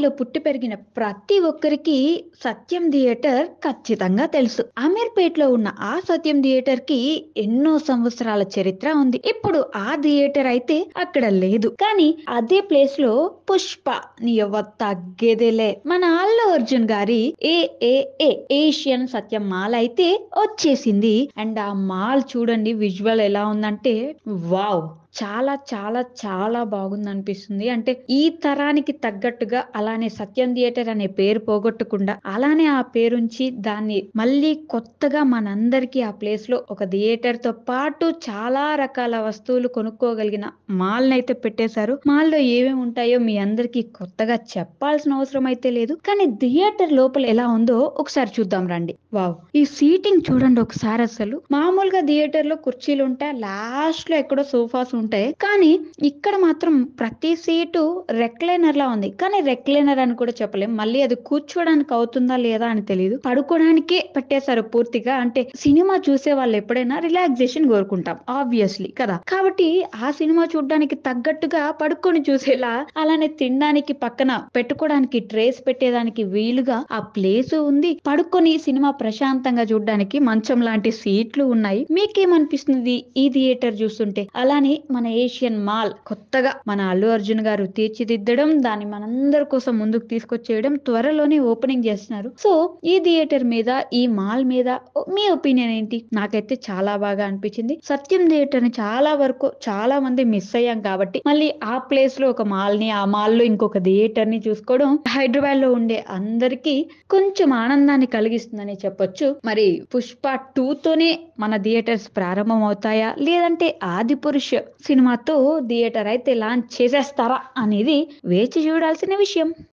పుట్టి పెరిగిన ప్రతి ఒక్కరికి సత్యం థియేటర్ ఖచ్చితంగా తెలుసు అమీర్పేట్లో ఉన్న ఆ సత్యం థియేటర్ కి ఎన్నో సంవత్సరాల చరిత్ర ఉంది ఇప్పుడు ఆ థియేటర్ అయితే అక్కడ లేదు కానీ అదే ప్లేస్ లో పుష్ప నీ ఎవ్వ తగ్గేదేలే మన అల్లు అర్జున్ గారి ఏ ఏ ఏ ఏషియన్ సత్యం మాల్ అయితే వచ్చేసింది అండ్ ఆ మాల్ చూడండి విజువల్ ఎలా ఉందంటే వావ్ చాలా చాలా చాలా బాగుంది అనిపిస్తుంది అంటే ఈ తరానికి తగ్గట్టుగా అలానే సత్యం థియేటర్ అనే పేరు పోగొట్టకుండా అలానే ఆ పేరుంచి దాన్ని మళ్ళీ కొత్తగా మనందరికీ ఆ ప్లేస్ లో ఒక థియేటర్ తో పాటు చాలా రకాల వస్తువులు కొనుక్కోగలిగిన మాల్ అయితే పెట్టేశారు మాల్ లో ఏమేమి ఉంటాయో మీ అందరికీ కొత్తగా చెప్పాల్సిన అవసరం అయితే లేదు కానీ థియేటర్ లోపల ఎలా ఉందో ఒకసారి చూద్దాం రండి వావ్ ఈ సీటింగ్ చూడండి ఒకసారి అసలు మామూలుగా థియేటర్ లో కుర్చీలు ఉంటాయి లాస్ట్ లో ఎక్కడో సోఫాస్ ఉంటాయి కానీ ఇక్కడ మాత్రం ప్రతి సీటు రెక్లైనర్ లా ఉంది కానీ రెక్లైనర్ అని కూడా చెప్పలేం మళ్ళీ అది కూర్చోడానికి అవుతుందా లేదా అని తెలియదు పడుకోవడానికే పెట్టేశారు పూర్తిగా అంటే సినిమా చూసే వాళ్ళు ఎప్పుడైనా రిలాక్సేషన్ కోరుకుంటాం ఆబ్వియస్లీ కదా కాబట్టి ఆ సినిమా చూడడానికి తగ్గట్టుగా పడుకొని చూసేలా అలానే తినడానికి పక్కన పెట్టుకోవడానికి ట్రేస్ పెట్టేదానికి వీలుగా ఆ ప్లేస్ ఉంది పడుకొని సినిమా ప్రశాంతంగా చూడడానికి మంచం లాంటి సీట్లు ఉన్నాయి మీకేమనిపిస్తుంది ఈ థియేటర్ చూస్తుంటే అలానే మన ఏషియన్ మాల్ కొత్తగా మన అల్లు అర్జున్ గారు తీర్చిదిద్దడం దాన్ని మనందరి కోసం ముందుకు తీసుకొచ్చేయడం త్వరలోనే ఓపెనింగ్ చేస్తున్నారు సో ఈ థియేటర్ మీద ఈ మాల్ మీద మీ ఒపీనియన్ ఏంటి నాకైతే చాలా బాగా అనిపించింది సత్యం థియేటర్ ని చాలా వరకు చాలా మంది మిస్ అయ్యాం కాబట్టి మళ్ళీ ఆ ప్లేస్ లో ఒక మాల్ ని ఆ మాల్ లో ఇంకొక థియేటర్ ని చూసుకోవడం హైదరాబాద్ లో ఉండే అందరికి కొంచెం ఆనందాన్ని కలిగిస్తుందని చెప్పొచ్చు మరి పుష్ప టూ తోనే మన థియేటర్స్ ప్రారంభం అవుతాయా లేదంటే ఆది పురుష్ సినిమాతో థియేటర్ అయితే లాంచ్ చేసేస్తారా అనేది వేచి చూడాల్సిన విషయం